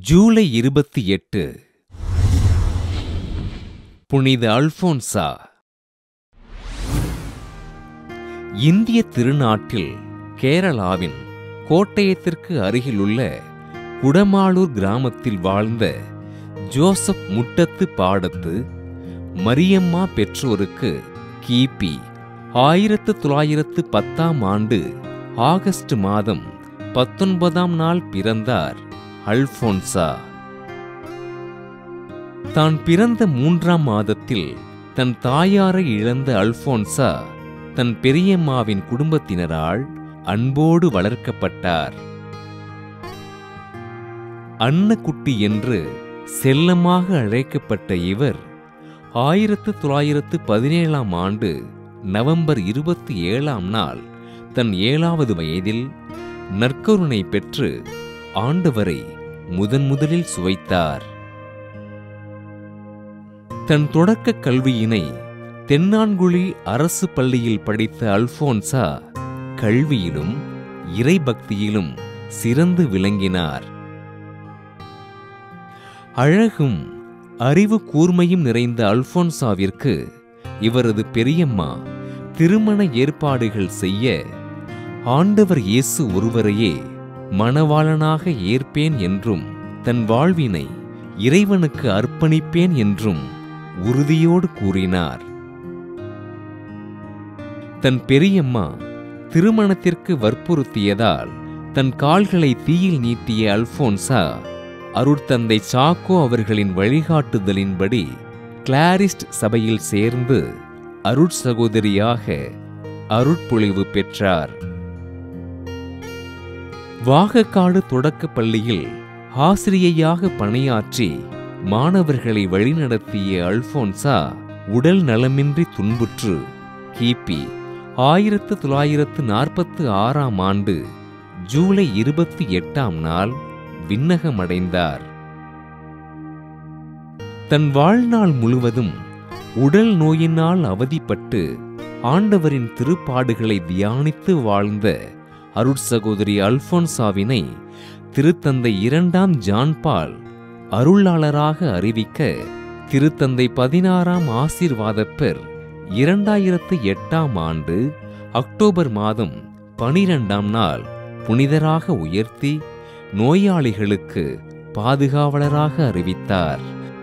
ஜூலை இருபத்தி எட்டு புனித அல்போன்சா இந்திய திருநாட்டில் கேரளாவின் கோட்டயத்திற்கு அருகிலுள்ள குடமாளூர் கிராமத்தில் வாழ்ந்த ஜோசப் முட்டத்து பாடத்து மரியம்மா பெற்றோருக்கு கிபி ஆயிரத்து தொள்ளாயிரத்து பத்தாம் ஆண்டு ஆகஸ்ட் மாதம் பத்தொன்பதாம் நாள் பிறந்தார் அல்போன்சா தான் பிறந்த மூன்றாம் மாதத்தில் தன் தாயாரை இழந்த அல்போன்சா தன் பெரியம்மாவின் குடும்பத்தினரால் அன்போடு வளர்க்கப்பட்டார் அன்னக்குட்டி என்று செல்லமாக அழைக்கப்பட்ட இவர் ஆயிரத்து தொள்ளாயிரத்து பதினேழாம் ஆண்டு நவம்பர் இருபத்தி ஏழாம் நாள் தன் ஏழாவது வயதில் நற்கருணை பெற்று ஆண்டவரை முதன் முதலில் சுவைத்தார் தன் தொடக்க கல்வியினை தென்னான்குழி அரசு பள்ளியில் படித்த அல்போன்சா கல்வியிலும் இறைபக்தியிலும் சிறந்து விளங்கினார் அழகும் அறிவு கூர்மையும் நிறைந்த அல்போன்சாவிற்கு இவரது பெரியம்மா திருமண ஏற்பாடுகள் செய்ய ஆண்டவர் இயேசு ஒருவரையே மணவாளனாக ஏற்பேன் என்றும் தன் வாழ்வினை இறைவனுக்கு அர்ப்பணிப்பேன் என்றும் உறுதியோடு கூறினார் தன் பெரியம்மா திருமணத்திற்கு வற்புறுத்தியதால் தன் கால்களை தீயில் நீட்டிய அல்போன்சா அருட்தந்தை சாக்கோ அவர்களின் வழிகாட்டுதலின்படி கிளாரிஸ்ட் சபையில் சேர்ந்து அருட்சகோதரியாக அருட்பொழிவு பெற்றார் வாகக்காடு தொடக்கப் பள்ளியில் ஆசிரியையாக பணியாற்றி மாணவர்களை வழிநடத்திய அல்போன்சா உடல் நலமின்றி துன்புற்று கிபி ஆயிரத்து தொள்ளாயிரத்து நாற்பத்து ஆறாம் ஆண்டு ஜூலை இருபத்தி எட்டாம் நாள் விண்ணகமடைந்தார் தன் வாழ்நாள் முழுவதும் உடல் நோயினால் அவதிப்பட்டு ஆண்டவரின் திருப்பாடுகளை தியானித்து வாழ்ந்த அருட்சகோதரி அல்போன்சாவினை திருத்தந்தை இரண்டாம் ஜான்பால் அருளாளராக அறிவிக்க திருத்தந்தை பதினாறாம் ஆசீர்வாதப்பெர் இரண்டாயிரத்து எட்டாம் ஆண்டு அக்டோபர் மாதம் பனிரெண்டாம் நாள் புனிதராக உயர்த்தி நோயாளிகளுக்கு பாதுகாவலராக அறிவித்தார்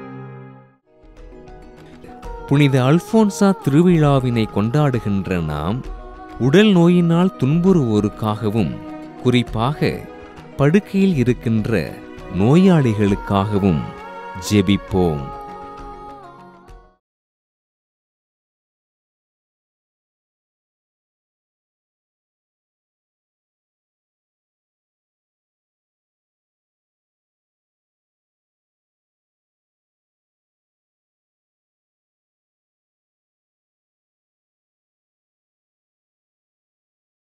புனித அல்போன்சா திருவிழாவினை கொண்டாடுகின்ற நாம் உடல் நோயினால் துன்புறுவோருக்காகவும் குறிப்பாக படுக்கையில் இருக்கின்ற நோயாளிகளுக்காகவும் ஜெபிப்போம்